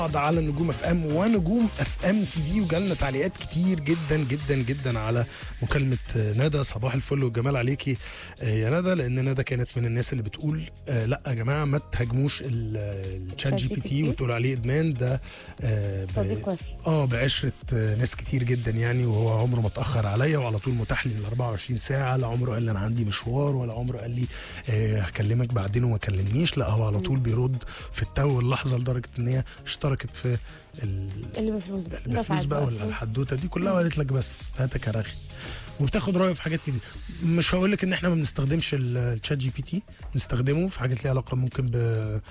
بعض على نجوم اف ام ونجوم اف ام تي في وجالنا تعليقات كتير جدا جدا جدا على مكالمه ندى صباح الفل والجمال عليكي آه، يا ندى لان ندى كانت من الناس اللي بتقول آه، لا يا جماعه ما تهاجموش ال- الشات جي بي تي وتقولوا عليه ادمان ده آه، ب- صديق وفي اه بعشره آه، ناس كتير جدا يعني وهو عمره ما اتاخر عليا وعلى طول متاح لي ال 24 ساعه لا عمره قال لي انا عندي مشوار ولا عمره قال لي آه، هكلمك بعدين وما كلمنيش لا هو على طول بيرد في التو اللحظه لدرجه ان هي اشتركت في ال- اللي بفلوس بقى الفلوس دفعت بقى ولا فلوس. الحدوته دي كلها وقالت لك بس هاتك يا رغي وبتاخد رايه في حاجات كتير مش هقول لك ان احنا ما بنستخدمش ال- الشات جي بي تي بنستخدمه في حاجات ليها علاقه ممكن ب...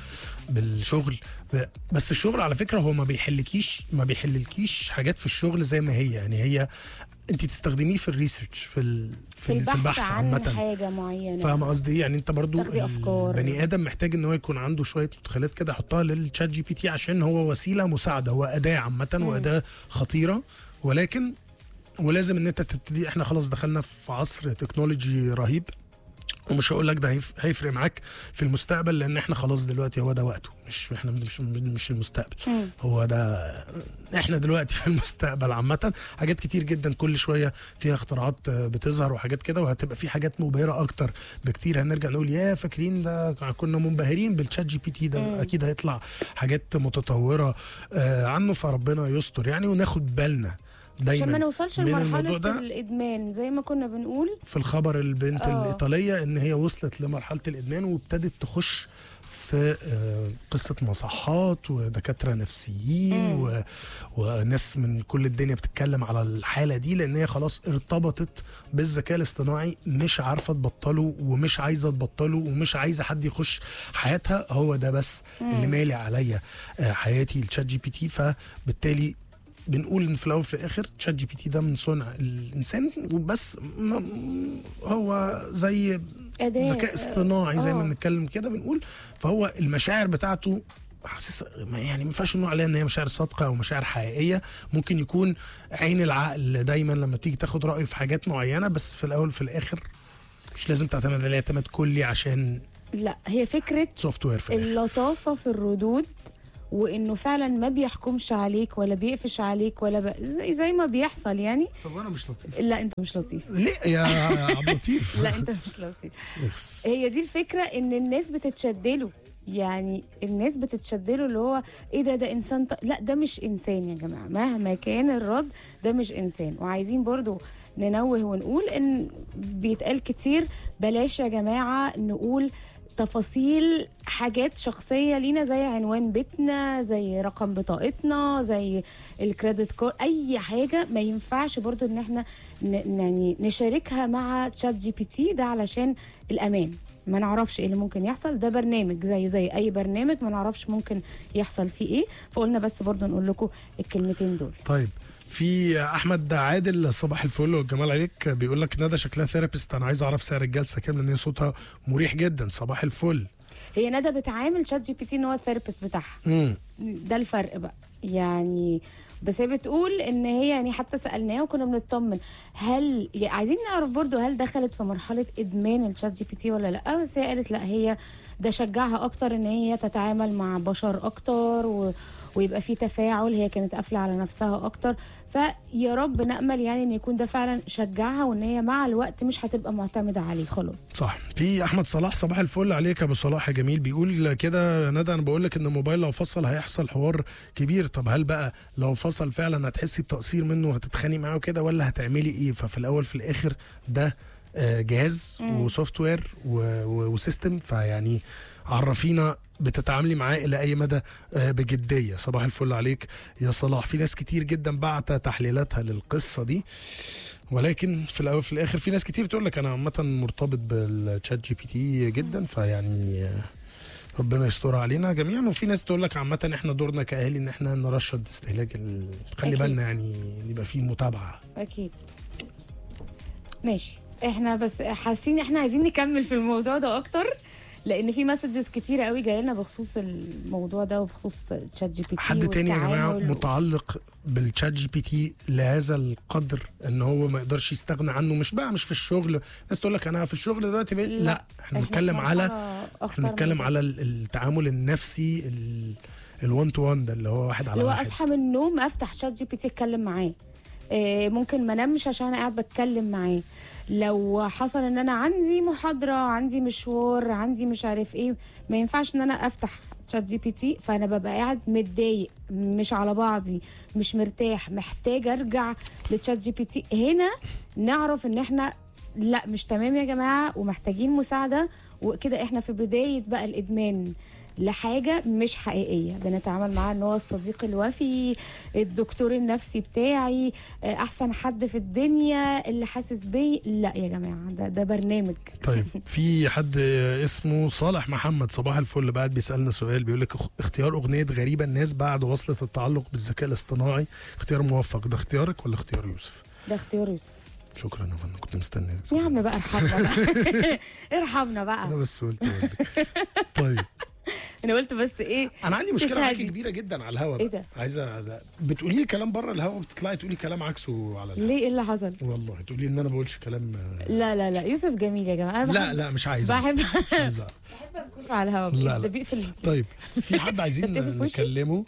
بالشغل ب... بس الشغل على فكره هو ما بيحلكيش ما بيحللكيش حاجات في الشغل زي ما هي يعني هي انت تستخدميه في الريسيرش في ال... في البحث, في البحث عن عامه حاجه معينه فاهم قصدي إيه؟ يعني انت برضو تاخدي أفكار. البني ادم محتاج ان هو يكون عنده شويه مدخلات كده يحطها للشات جي بي تي عشان هو وسيله مساعده هو اداه عامه واداه خطيره ولكن ولازم ان انت تبتدي احنا خلاص دخلنا في عصر تكنولوجي رهيب ومش هقول لك ده هيف- هيفرق معاك في المستقبل لان احنا خلاص دلوقتي هو ده وقته مش احنا مش مش, مش المستقبل مم. هو ده احنا دلوقتي في المستقبل عامه حاجات كتير جدا كل شويه فيها اختراعات آه، بتظهر وحاجات كده وهتبقى في حاجات مبهره اكتر بكتير هنرجع نقول يا فاكرين ده كنا منبهرين بالشات جي بي تي ده اكيد هيطلع حاجات متطوره آه، عنه فربنا يستر يعني وناخد بالنا دايما عشان ما نوصلش من الموضوع لمرحله ده الادمان زي ما كنا بنقول في الخبر البنت آه. الايطاليه ان هي وصلت لمرحله الادمان وابتدت تخش في آه، قصه مصحات ودكاتره نفسيين و... وناس من كل الدنيا بتتكلم على الحاله دي لان هي خلاص ارتبطت بالذكاء الاصطناعي مش عارفه تبطله ومش عايزه تبطله ومش عايزه حد يخش حياتها هو ده بس اللي مالي عليا آه، حياتي الشات جي بي تي فبالتالي بنقول ان في الاول وفي الاخر تشات جي بي تي ده من صنع الانسان وبس م- هو زي أداة. ذكاء اصطناعي زي ما آه. بنتكلم كده بنقول فهو المشاعر بتاعته حاسس ما- يعني ما ينفعش نقول عليها ان هي مشاعر صادقه او مشاعر حقيقيه ممكن يكون عين العقل دايما لما تيجي تاخد رايه في حاجات معينه بس في الاول وفي الاخر مش لازم تعتمد عليه اعتماد كلي عشان لا هي فكره سوفت وير في الاخر اللطافه في الردود وانه فعلا ما بيحكمش عليك ولا بيقفش عليك ولا ب... زي, زي ما بيحصل يعني طب انا مش لطيف لا انت مش لطيف ليه يا عبد اللطيف لا انت مش لطيف يس. هي دي الفكره ان الناس بتتشدله يعني الناس بتتشدله اللي هو ايه ده ده انسان ط... لا ده مش انسان يا جماعه مهما كان الرد ده مش انسان وعايزين برضو ننوه ونقول ان بيتقال كتير بلاش يا جماعه نقول تفاصيل حاجات شخصيه لينا زي عنوان بيتنا زي رقم بطاقتنا زي الكريدت كارد اي حاجه ما ينفعش برضو ان احنا ن... يعني نشاركها مع تشات جي بي تي ده علشان الامان ما نعرفش ايه اللي ممكن يحصل ده برنامج زيه زي اي برنامج ما نعرفش ممكن يحصل فيه ايه فقلنا بس برضو نقول لكم الكلمتين دول طيب في احمد عادل صباح الفل والجمال عليك بيقول لك ندى شكلها ثيرابيست انا عايز اعرف سعر الجلسه كام لان هي صوتها مريح جدا صباح الفل هي ندى بتعامل شات جي بي تي ان هو الثيرابيست بتاعها امم ده الفرق بقى يعني بس هي بتقول ان هي يعني حتى سالناها وكنا بنطمن هل يعني عايزين نعرف برضو هل دخلت في مرحله ادمان الشات جي بي تي ولا لا بس هي قالت لا هي ده شجعها اكتر ان هي تتعامل مع بشر اكتر و ويبقى في تفاعل هي كانت قافله على نفسها اكتر فيا رب نامل يعني ان يكون ده فعلا شجعها وان هي مع الوقت مش هتبقى معتمده عليه خلاص صح في احمد صلاح صباح الفل عليك يا ابو صلاح يا جميل بيقول كده يا ندى انا بقول لك ان الموبايل لو فصل هيحصل حوار كبير طب هل بقى لو فصل فعلا هتحسي بتقصير منه وهتتخاني معاه كده ولا هتعملي ايه ففي الاول في الاخر ده آه، جهاز وسوفت وير و- و- وسيستم فيعني عرفينا بتتعاملي معاه الى اي مدى آه، بجديه صباح الفل عليك يا صلاح في ناس كتير جدا بعت تحليلاتها للقصه دي ولكن في الاول في الاخر في ناس كتير تقول لك انا عامه مرتبط بالتشات جي بي تي جدا فيعني آه، ربنا يستر علينا جميعا وفي ناس تقول لك عامه احنا دورنا كاهالي ان احنا نرشد استهلاك ال... خلي أكيد. بالنا يعني يبقى في متابعه اكيد ماشي احنا بس حاسين احنا عايزين نكمل في الموضوع ده اكتر لان في مسجز كتيره قوي جايه لنا بخصوص الموضوع ده وبخصوص تشات جي بي تي حد تاني يا جماعه والتعامل و- متعلق بالتشات جي بي تي لهذا القدر ان هو ما يقدرش يستغنى عنه مش بقى مش في الشغل ناس تقول لك انا في الشغل دلوقتي بقيت- لا, احنا في بنتكلم مرحلة على أخطر احنا بنتكلم من على ال- التعامل النفسي ال- ال1 تو 1 ده اللي هو واحد على اللي هو واحد اصحى من النوم افتح شات جي بي تي اتكلم معاه آه، ممكن ما انامش عشان انا قاعد بتكلم معاه لو حصل ان انا عندي محاضره عندي مشوار عندي مش عارف ايه ما ينفعش ان انا افتح شات جي بي تي فانا ببقى قاعد متضايق مش على بعضي مش مرتاح محتاجه ارجع لتشات جي بي تي هنا نعرف ان احنا لا مش تمام يا جماعه ومحتاجين مساعده وكده احنا في بدايه بقى الادمان لحاجه مش حقيقيه بنتعامل معاه ان هو الصديق الوفي الدكتور النفسي بتاعي آه، احسن حد في الدنيا اللي حاسس بي لا يا جماعه ده ده برنامج طيب في حد اسمه صالح محمد صباح الفل بعد بيسالنا سؤال بيقول لك اختيار اغنيه غريبه الناس بعد وصله التعلق بالذكاء الاصطناعي اختيار موفق ده اختيارك ولا اختيار يوسف ده اختيار يوسف شكرا يا فندم كنت مستني يا عم بقى ارحمنا بقى ارحمنا انا بقى بس قلت أقول لك. طيب انا قلت بس ايه انا عندي مشكله معاكي تشهدي. كبيره جدا على الهوا إيه بقى. ده؟ عايزه ده. بتقولي لي كلام بره الهوا وبتطلعي تقولي كلام عكسه على الهوا ليه ايه اللي حصل والله تقولي ان انا ما بقولش كلام لا لا لا يوسف جميل يا جماعه انا لا بحب لا مش عايزه بحب مش عايزة. بحب على الهوا لا، ده لا. بيقفل طيب في حد عايزين تبتدي في وشي؟ نكلمه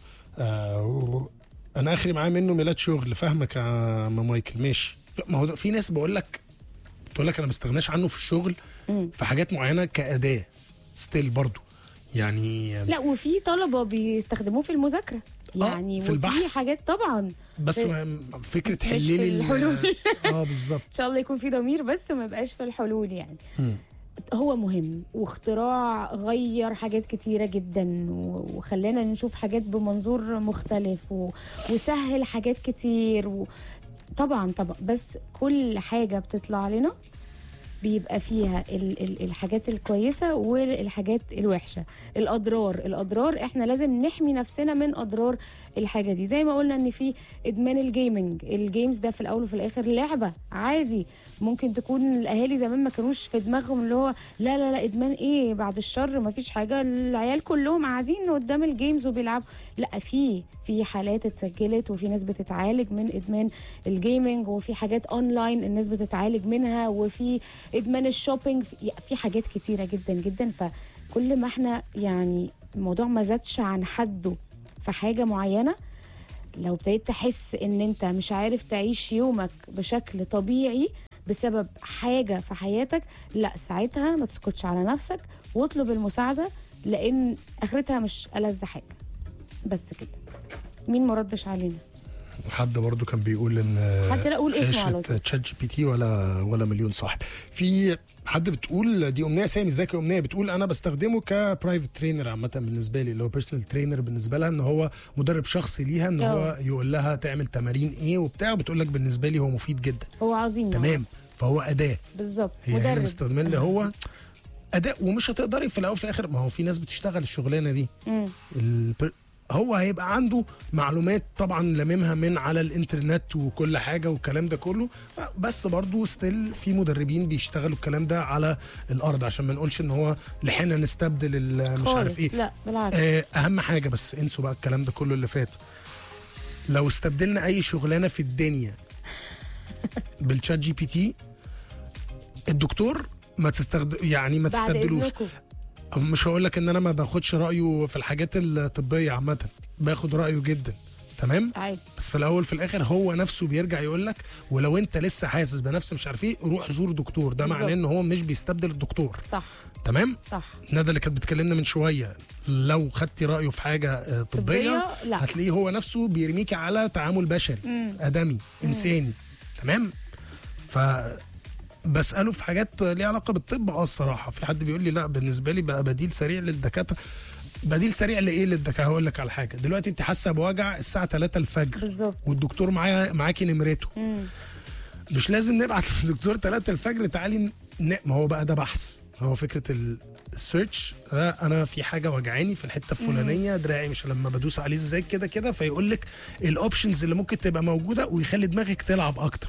آه انا اخري معاه منه ميلاد شغل فاهمك يا عم مايكل ماشي ما هو ده- في ناس بقول لك تقول لك انا ما بستغناش عنه في الشغل في حاجات معينه كاداه ستيل برضو يعني لا وفي طلبه بيستخدموه في المذاكره آه، يعني في البحث. وفي حاجات طبعا بس في- ما فكره في حلي لي ال- الحلول. اه بالظبط ان شاء الله يكون في ضمير بس ما يبقاش في الحلول يعني هو مهم واختراع غير حاجات كتيرة جدا و- وخلانا نشوف حاجات بمنظور مختلف و... وسهل حاجات كتير و... طبعا طبعا بس كل حاجة بتطلع لنا بيبقى فيها ال ال الحاجات الكويسة والحاجات الوحشة الأضرار الأضرار احنا لازم نحمي نفسنا من أضرار الحاجة دي زي ما قلنا ان في إدمان الجيمنج الجيمز ده في الأول وفي الآخر لعبة عادي ممكن تكون الأهالي زمان ما كانوش في دماغهم اللي هو لا لا لا إدمان إيه بعد الشر ما فيش حاجة العيال كلهم قاعدين قدام الجيمز وبيلعبوا لا في في حالات اتسجلت وفي ناس بتتعالج من إدمان الجيمنج وفي حاجات أونلاين الناس بتتعالج منها وفي ادمان الشوبينج في- في حاجات كتيره جدا جدا فكل ما احنا يعني الموضوع ما زادش عن حده في حاجه معينه لو ابتديت تحس ان انت مش عارف تعيش يومك بشكل طبيعي بسبب حاجه في حياتك لا ساعتها ما تسكتش على نفسك واطلب المساعده لان اخرتها مش ألذ حاجه بس كده مين مردش علينا حد برضو كان بيقول ان حد لا قول اسمه على عيشة طول. تشات جي بي تي ولا ولا مليون صاحب في حد بتقول دي امنيه سامي ازيك يا امنيه بتقول انا بستخدمه كبرايفت ترينر عامه بالنسبه لي اللي هو بيرسونال ترينر بالنسبه لها ان هو مدرب شخصي ليها ان هو أه. يقول لها تعمل تمارين ايه وبتاع بتقول لك بالنسبه لي هو مفيد جدا هو عظيم تمام فهو اداه بالظبط هي هنا مدرب مستخدمين اللي هو اداء ومش هتقدري في الاول وفي الاخر ما هو في ناس بتشتغل الشغلانه دي مم. البر... هو هيبقى عنده معلومات طبعا لممها من على الانترنت وكل حاجه والكلام ده كله بس برضه ستيل في مدربين بيشتغلوا الكلام ده على الارض عشان ما نقولش ان هو لحقنا نستبدل ال- مش خالص. عارف ايه لا بالعكس آه، اهم حاجه بس انسوا بقى الكلام ده كله اللي فات لو استبدلنا اي شغلانه في الدنيا بالشات جي بي تي الدكتور ما تستخدم يعني ما بعد تستبدلوش اذنكم مش هقول لك ان انا ما باخدش رايه في الحاجات الطبيه عامه باخد رايه جدا تمام عادي بس في الاول في الاخر هو نفسه بيرجع يقول لك ولو انت لسه حاسس بنفس مش عارف ايه روح زور دكتور ده معناه بالظبط. ان هو مش بيستبدل الدكتور صح تمام صح ندى اللي كانت بتكلمنا من شويه لو خدتي رايه في حاجه آه، طبيه طبية؟ لا. هتلاقيه هو نفسه بيرميكي على تعامل بشري ادمي انساني تمام ف بساله في حاجات ليها علاقه بالطب اه الصراحه في حد بيقول لي لا بالنسبه لي بقى بديل سريع للدكاتره بديل سريع لايه للدكاتره هقول لك على حاجه دلوقتي انت حاسه بوجع الساعه 3 الفجر بالظبط والدكتور معايا معاكي نمرته مم. مش لازم نبعت للدكتور 3 الفجر تعالي ن... ما هو بقى ده بحث هو فكره ال- السيرش آه، انا في حاجه وجعاني في الحته الفلانيه دراعي مش لما بدوس عليه ازاي كده كده فيقول لك الاوبشنز اللي ممكن تبقى موجوده ويخلي دماغك تلعب اكتر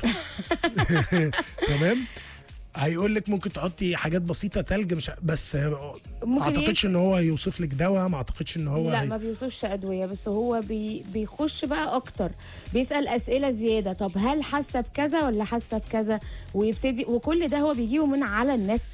تمام هيقول لك ممكن تحطي حاجات بسيطه تلج مش ع- بس ما ممكن اعتقدش ان هو يوصف لك دواء ما اعتقدش ان هو لا هي- ما بيوصفش ادويه بس هو بي بيخش بقى اكتر بيسال اسئله زياده طب هل حاسه بكذا ولا حاسه بكذا ويبتدي وكل ده هو بيجيبه من على النت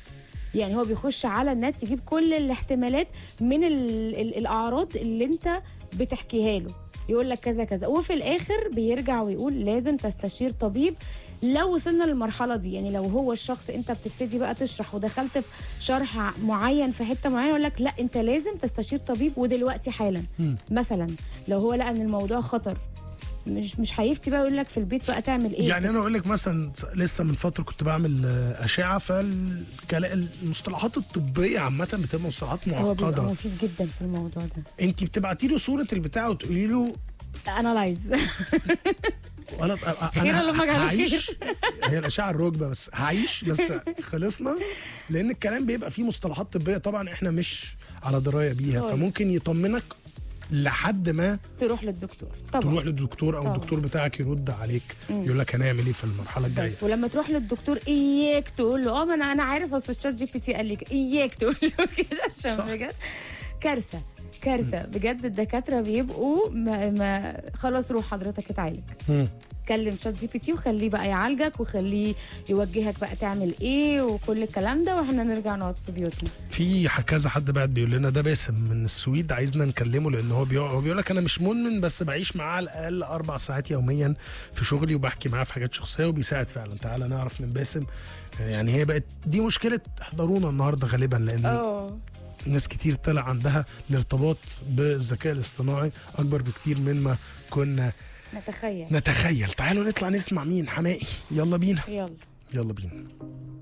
يعني هو بيخش على النت يجيب كل الاحتمالات من ال ال الاعراض اللي انت بتحكيها له يقول لك كذا كذا وفي الاخر بيرجع ويقول لازم تستشير طبيب لو وصلنا للمرحله دي يعني لو هو الشخص انت بتبتدي بقى تشرح ودخلت في شرح معين في حته معينه يقول لك لا انت لازم تستشير طبيب ودلوقتي حالا مثلا لو هو لقى ان الموضوع خطر مش مش هيفتي بقى يقول لك في البيت بقى تعمل ايه يعني انا اقول لك مثلا لسه من فتره كنت بعمل آه، اشعه فالمصطلحات الطبيه عامه بتبقى مصطلحات هو بيبقى معقده مفيد جدا في الموضوع ده انت بتبعتي له صوره البتاع وتقولي له انالايز انا خير اللهم اجعله هعيش هي الاشعه الركبه بس هعيش بس خلصنا لان الكلام بيبقى فيه مصطلحات طبيه طبعا احنا مش على درايه بيها خالص. فممكن يطمنك لحد ما تروح للدكتور طبعا تروح للدكتور او طبعا. الدكتور بتاعك يرد عليك يقول لك هنعمل ايه في المرحله الجايه بس ولما تروح للدكتور اياك تقول له اه ما انا انا عارف اصل الشات جي بي تي قال لك اياك تقول له كده صح. عشان بجد كارثه كارثه بجد الدكاتره بيبقوا ما, ما خلاص روح حضرتك اتعالج مم. كلم شات جي بي تي وخليه بقى يعالجك وخليه يوجهك بقى تعمل ايه وكل الكلام ده واحنا نرجع نقعد في بيوتنا في ح- كذا حد بعد بيقول لنا ده باسم من السويد عايزنا نكلمه لان هو بيقع هو بيقول لك انا مش مدمن بس بعيش معاه على الاقل اربع ساعات يوميا في شغلي وبحكي معاه في حاجات شخصيه وبيساعد فعلا تعالى نعرف من باسم آه، يعني هي بقت دي مشكله احضرونا النهارده غالبا لان اه ناس كتير طلع عندها الارتباط بالذكاء الاصطناعي اكبر بكتير مما كنا نتخيل نتخيل تعالوا نطلع نسمع مين حمائي يلا بينا يلا يلا بينا